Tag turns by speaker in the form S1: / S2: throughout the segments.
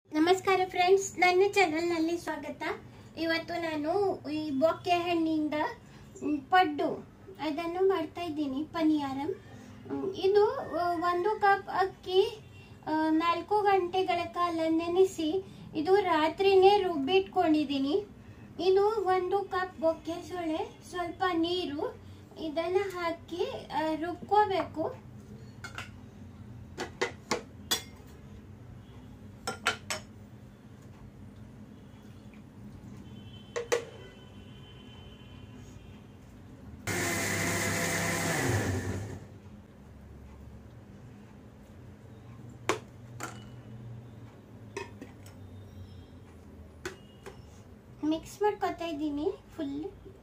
S1: ನಮಸ್ಕಾರ ಫ್ರೆಂಡ್ಸ್ ನನ್ನ ಚಾನಲ್ನಲ್ಲಿ ಸ್ವಾಗತ ಇವತ್ತು ನಾನು ಈ ಬೊಕ್ಕೆ ಹಣ್ಣಿಂದ ಮ್, ಪಡ್ಡು ಅದನ್ನು ಮಾಡ್ತಾ ಇದ್ದೀನಿ ಪನಿಯಾರಂ ಮ್, ಇದು ಆ, ಒಂದು ಕಪ್ ಅಕ್ಕಿ ಆ, ನಾಲ್ಕು ಗಂಟೆಗಳ ಕಾಲ ನೆನೆಸಿ ಇದು ರಾತ್ರಿನೇ ರುಬ್ಬಿಟ್ಕೊಂಡಿದ್ದೀನಿ ಇದು ಒಂದು ಕಪ್ ಬೊಕ್ಕೆ ಸೊಳೆ ಸ್ವಲ್ಪ ನೀರು ಇದನ್ನು ಹಾಕಿ ಆ, ರುಬ್ಕೋಬೇಕು ಮಿಕ್ಸ್ ಮಾಡ್ಕೊತಾ ಇದ್ದೀನಿ ಫುಲ್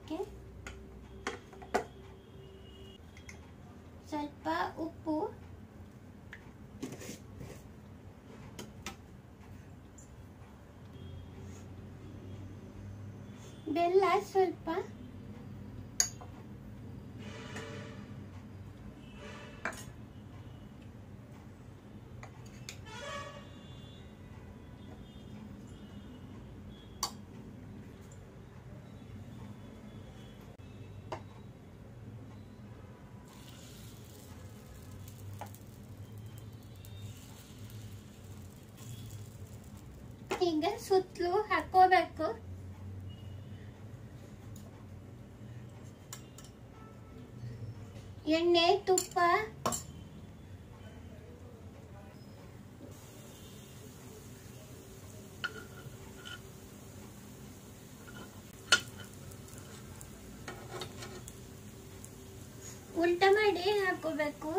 S1: ಸ್ವಲ್ಪ ಉಪ್ಪು ಬೆಲ್ಲ ಸ್ವಲ್ಪ ಈಗ ಸುತ್ತಲೂ ಹಾಕೋಬೇಕು ಎಣ್ಣೆ ತುಪ್ಪ ಉಲ್ಟ ಮಾಡಿ ಹಾಕೋಬೇಕು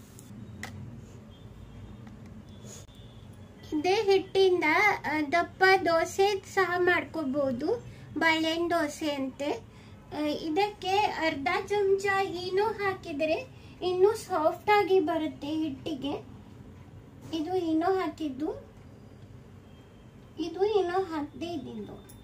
S1: ಇದೇ ಹಿಟ್ಟಿಂದ ಆ, ದಪ್ಪ ದೋಸೆ ಸಹ ಮಾಡ್ಕೋಬಹುದು ಬಾಳೆಹಣ್ಣು ದೋಸೆ ಅಂತೆ ಆ, ಇದಕ್ಕೆ ಅರ್ಧ ಚಮಚ ಈನು ಹಾಕಿದರೆ ಇನ್ನೂ ಸಾಫ್ಟ್ ಆಗಿ ಬರುತ್ತೆ ಹಿಟ್ಟಿಗೆ ಇದು ಈನೋ ಹಾಕಿದ್ದು ಇದು ಏನೋ ಹಾಕದೇ ಇದ್ದಿದ್ದು